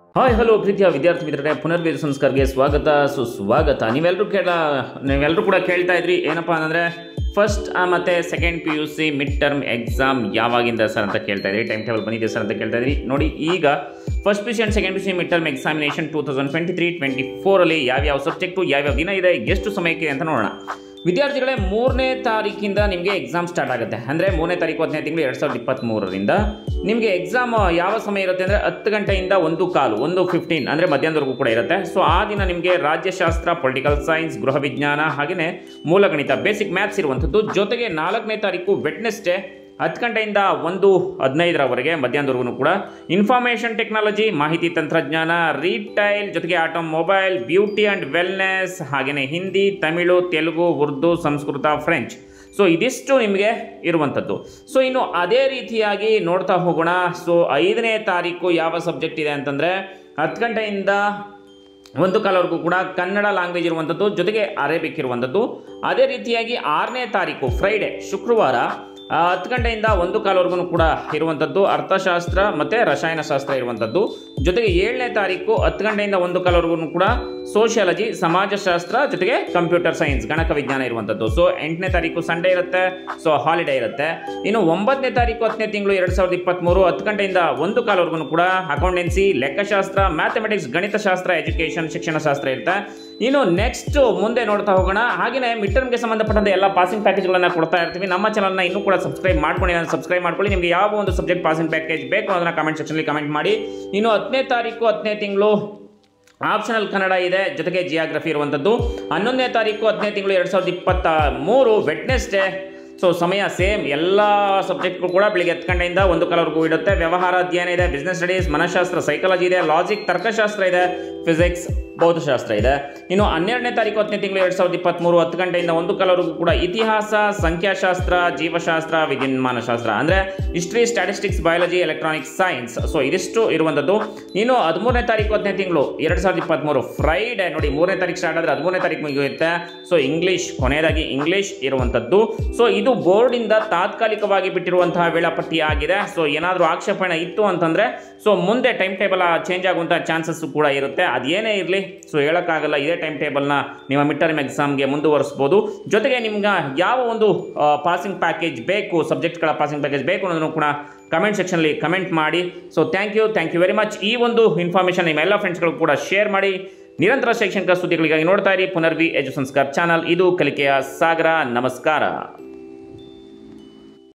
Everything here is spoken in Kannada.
ಹಾಯ್ ಹಲೋ ಪ್ರೀತಿಯ ವಿದ್ಯಾರ್ಥಿ ಮಿತ್ರರೇ ಪುನರ್ವೇದ ಸಂಸ್ಕಾರ್ಗೆ ಸ್ವಾಗತ ಸುಸ್ವಾಗತ ನೀವೆಲ್ಲರೂ ಕೇಳ ನೀವೆಲ್ಲರೂ ಕೂಡ ಕೇಳ್ತಾ ಇದ್ರಿ ಏನಪ್ಪ ಅಂದರೆ ಫಸ್ಟ್ ಮತ್ತು second P U C mid term exam ಯಾವಾಗಿಂದ ಸರ್ ಅಂತ ಕೇಳ್ತಾ ಇದ್ರಿ ಟೈಮ್ ಟೇಬಲ್ ಬಂದಿದೆ ಸರ್ ಅಂತ ಕೇಳ್ತಾ ಇದ್ರಿ ನೋಡಿ ಈಗ first P C and second P C mid term examination two thousand twenty three twenty ಫೋರಲ್ಲಿ ಯಾವ್ಯಾವ ಸಬ್ಜೆಕ್ಟು ಯಾವ್ಯಾವ ದಿನ ಇದೆ ಎಷ್ಟು ಸಮಯಕ್ಕೆ ಅಂತ ನೋಡೋಣ ವಿದ್ಯಾರ್ಥಿಗಳೇ ಮೂರನೇ ತಾರೀಕಿಂದ ನಿಮಗೆ ಎಕ್ಸಾಮ್ ಸ್ಟಾರ್ಟ್ ಆಗುತ್ತೆ ಅಂದರೆ ಮೂರನೇ ತಾರೀಕು ಹತ್ತನೇ ತಿಂಗಳು ಎರಡು ಸಾವಿರದ ಇಪ್ಪತ್ತ್ಮೂರರಿಂದ ನಿಮಗೆ ಎಕ್ಸಾಮ್ ಯಾವ ಸಮಯ ಇರುತ್ತೆ ಅಂದರೆ ಹತ್ತು ಗಂಟೆಯಿಂದ ಒಂದು ಕಾಲು ಒಂದು ಫಿಫ್ಟೀನ್ ಅಂದರೆ ಮಧ್ಯಾಹ್ನದವರೆಗೂ ಕೂಡ ಇರುತ್ತೆ ಸೊ ಆ ದಿನ ನಿಮಗೆ ರಾಜ್ಯಶಾಸ್ತ್ರ ಪೊಲಿಟಿಕಲ್ ಸೈನ್ಸ್ ಗೃಹ ವಿಜ್ಞಾನ ಹಾಗೆಯೇ ಮೂಲಗಣಿತ ಬೇಸಿಕ್ ಮ್ಯಾಥ್ಸ್ ಇರುವಂಥದ್ದು ಜೊತೆಗೆ ನಾಲ್ಕನೇ ತಾರೀಕು ವೆಡ್ನೆಸ್ಡೇ ಹತ್ತು ಗಂಟೆಯಿಂದ ಒಂದು ಹದಿನೈದರವರೆಗೆ ಮಧ್ಯಾಹ್ನದವರೆಗೂ ಕೂಡ ಇನ್ಫಾರ್ಮೇಷನ್ ಟೆಕ್ನಾಲಜಿ ಮಾಹಿತಿ ತಂತ್ರಜ್ಞಾನ ರೀಟೈಲ್ ಜೊತೆಗೆ ಆಟೋಮೊಬೈಲ್ ಬ್ಯೂಟಿ ಆ್ಯಂಡ್ ವೆಲ್ನೆಸ್ ಹಾಗೆಯೇ ಹಿಂದಿ ತಮಿಳು ತೆಲುಗು ಉರ್ದು ಸಂಸ್ಕೃತ ಫ್ರೆಂಚ್ ಸೊ ಇದಿಷ್ಟು ನಿಮಗೆ ಇರುವಂಥದ್ದು ಸೊ ಇನ್ನು ಅದೇ ರೀತಿಯಾಗಿ ನೋಡ್ತಾ ಹೋಗೋಣ ಸೊ ಐದನೇ ತಾರೀಕು ಯಾವ ಸಬ್ಜೆಕ್ಟ್ ಇದೆ ಅಂತಂದರೆ ಹತ್ತು ಗಂಟೆಯಿಂದ ಒಂದು ಕಾಲವರೆಗೂ ಕೂಡ ಕನ್ನಡ ಲ್ಯಾಂಗ್ವೇಜ್ ಇರುವಂಥದ್ದು ಜೊತೆಗೆ ಅರೇಬಿಕ್ ಇರುವಂಥದ್ದು ಅದೇ ರೀತಿಯಾಗಿ ಆರನೇ ತಾರೀಕು ಫ್ರೈಡೆ ಶುಕ್ರವಾರ ಆ, ಹತ್ತು ಗಂಟೆಯಿಂದ ಒಂದು ಕಾಲವರೆಗೂ ಕೂಡ ಇರುವಂಥದ್ದು ಅರ್ಥಶಾಸ್ತ್ರ ಮತ್ತು ರಸಾಯನಶಾಸ್ತ್ರ ಇರುವಂಥದ್ದು ಜೊತೆಗೆ ಏಳನೇ ತಾರೀಕು ಹತ್ತು ಗಂಟೆಯಿಂದ ಒಂದು ಕಾಲವರೆಗೂ ಕೂಡ ಸೋಷಿಯಾಲಜಿ ಸಮಾಜಶಾಸ್ತ್ರ ಜೊತೆಗೆ ಕಂಪ್ಯೂಟರ್ ಸೈನ್ಸ್ ಗಣಕ ವಿಜ್ಞಾನ ಇರುವಂಥದ್ದು ಸೊ ಎಂಟನೇ ತಾರೀಕು ಸಂಡೇ ಇರುತ್ತೆ ಸೊ ಹಾಲಿಡೇ ಇರುತ್ತೆ ಇನ್ನು ಒಂಬತ್ತನೇ ತಾರೀಕು ಹತ್ತನೇ ತಿಂಗಳು ಎರಡು ಸಾವಿರದ ಇಪ್ಪತ್ತ್ಮೂರು ಹತ್ತು ಗಂಟೆಯಿಂದ ಒಂದು ಕಾಲವರೆಗೂ ಕೂಡ ಅಕೌಂಟೆನ್ಸಿ ಲೆಕ್ಕಶಾಸ್ತ್ರ ಮ್ಯಾಥಮೆಟಿಕ್ಸ್ ಗಣಿತಶಾಸ್ತ್ರ ಎಜುಕೇಷನ್ ಶಿಕ್ಷಣಶಾಸ್ತ್ರ ಇರುತ್ತೆ ಇನ್ನು ನೆಕ್ಸ್ಟ್ ಮುಂದೆ ನೋಡ್ತಾ ಹೋಗೋಣ ಹಾಗೆಯೇ ಮಿಡ್ ಟರ್ಮ್ಗೆ ಸಂಬಂಧಪಟ್ಟಂತೆ ಎಲ್ಲ ಪಾಸಿಂಗ್ ಪ್ಯಾಕೇಜ್ಗಳನ್ನು ಕೊಡ್ತಾ ಇರ್ತೀವಿ ನಮ್ಮ ಚಾನಲ್ನ ಇನ್ನೂ ಕೂಡ ಸಬ್ಸ್ಕ್ರೈಬ್ ಮಾಡ್ಕೊಂಡು ನಾನು ಸಬ್ಸ್ಕ್ರೈಬ್ ಮಾಡ್ಕೊಳ್ಳಿ ನಿಮಗೆ ಯಾವ ಒಂದು ಸಬ್ಜೆಕ್ಟ್ ಪಾಸಿಂಗ್ ಪ್ಯಾಕೇಜ್ ಬೇಕು ಅದನ್ನು ಕಮೆಂಟ್ ಸೆಕ್ಷನಲ್ಲಿ ಕಮೆಂಟ್ ಮಾಡಿ ಇನ್ನು ಹತ್ತನೇ ತಾರೀಕು ಹತ್ತನೇ ತಿಂಗಳು ಆಪ್ಷನಲ್ ಕನ್ನಡ ಇದೆ ಜೊತೆಗೆ ಜಿಯಾಗ್ರಫಿ ಇರುವಂಥದ್ದು ಹನ್ನೊಂದನೇ ತಾರೀಕು ಹತ್ತನೇ ತಿಂಗಳು ಎರಡು ಸಾವಿರದ ಇಪ್ಪತ್ತ ಮೂರು ವೆಡ್ನೆಸ್ಡೇ ಸೊ ಸಮಯ ಸೇಮ್ ಎಲ್ಲ ಸಬ್ಜೆಕ್ಟ್ಗಳು ಕೂಡ ಬೆಳಿಗ್ಗೆ ಹತ್ತು ಗಂಟೆಯಿಂದ ಒಂದು ಕಾಲವರೆಗೂ ಇಡುತ್ತೆ ವ್ಯವಹಾರ ಅಧ್ಯಯನ ಇದೆ ಬಿಸ್ನೆಸ್ ಸ್ಟಡೀಸ್ ಮನಃಶಾಸ್ತ್ರ ಸೈಕಾಲಜಿ ಇದೆ ಲಾಜಿಕ್ ತರ್ಕಶಾಸ್ತ್ರ ಇದೆ ಫಿಸಿಕ್ಸ್ ಭೌತಶಾಸ್ತ್ರ ಇದೆ ಇನ್ನು ಹನ್ನೆರಡನೇ ತಾರೀಕು ಹತ್ತನೇ ತಿಂಗಳು ಎರಡು ಸಾವಿರದ ಇಪ್ಪತ್ತ್ಮೂರು ಹತ್ತು ಗಂಟೆಯಿಂದ ಒಂದು ಕಾಲವರೆಗೂ ಕೂಡ ಇತಿಹಾಸ ಸಂಖ್ಯಾಶಾಸ್ತ್ರ ಜೀವಶಾಸ್ತ್ರ ವಿದ್ಯುನ್ಮಾನಶಾಸ್ತ್ರ ಅಂದರೆ history statistics biology electronics science so ಇದಿಷ್ಟು ಇರುವಂಥದ್ದು ಇನ್ನು ಹದಿಮೂರನೇ ತಾರೀಕು ಹತ್ತನೇ ತಿಂಗಳು ಎರಡು ಸಾವಿರದ ಇಪ್ಪತ್ತ್ಮೂರು ಫ್ರೈಡೆ ನೋಡಿ ಮೂರನೇ ತಾರೀಕು ಸ್ಟಾರ್ಟ್ ಆದರೆ ಹದಿಮೂರನೇ ತಾರೀಕು ಮುಗಿಯುತ್ತೆ ಸೊ ಇಂಗ್ಲೀಷ್ ಕೊನೆಯದಾಗಿ ಇಂಗ್ಲೀಷ್ ಇರುವಂಥದ್ದು ಸೊ ಇದು ಬೋರ್ಡಿಂದ ತಾತ್ಕಾಲಿಕವಾಗಿ ಬಿಟ್ಟಿರುವಂತಹ ವೇಳಾಪಟ್ಟಿ ಆಗಿದೆ ಸೊ ಏನಾದರೂ ಆಕ್ಷೇಪಣೆ ಇತ್ತು ಅಂತಂದರೆ ಸೊ ಮುಂದೆ ಟೈಮ್ ಟೇಬಲ್ ಚೇಂಜ್ ಆಗುವಂಥ ಚಾನ್ಸಸ್ ಕೂಡ ಇರುತ್ತೆ ಅದೇನೇ ಇರಲಿ ಸೊ ಹೇಳೋಕ್ಕಾಗಲ್ಲ ಇದೇ ಟೈಮ್ ಟೇಬಲ್ನ ನಿಮ್ಮ ಮಿಡ್ ಟರ್ಮ್ ಎಕ್ಸಾಮ್ಗೆ ಮುಂದುವರಿಸ್ಬೋದು ಜೊತೆಗೆ ನಿಮ್ಗೆ ಯಾವ ಒಂದು ಪಾಸಿಂಗ್ ಪ್ಯಾಕೇಜ್ ಬೇಕು ಸಬ್ಜೆಕ್ಟ್ಗಳ ಪಾಸಿಂಗ್ ಪ್ಯಾಕೇಜ್ ಬೇಕು ಅನ್ನೋದನ್ನು ಕೂಡ ಕಮೆಂಟ್ ಸೆಕ್ಷನಲ್ಲಿ ಕಮೆಂಟ್ ಮಾಡಿ so thank you thank you very much ಈ ಒಂದು ಇನ್ಫಾರ್ಮೇಷನ್ ನಿಮ್ಮ ಎಲ್ಲ ಫ್ರೆಂಡ್ಸ್ಗಳು ಕೂಡ ಶೇರ್ ಮಾಡಿ ನಿರಂತರ ಶೈಕ್ಷಣಿಕ ಸುದ್ದಿಗಳಿಗಾಗಿ ನೋಡ್ತಾ ಇರಿ ಪುನರ್ವಿ ಎಜು ಸಂಸ್ಕಾರ್ ಚಾನಲ್ ಇದು ಕಲಿಕೆಯ ಸಾಗರ ನಮಸ್ಕಾರ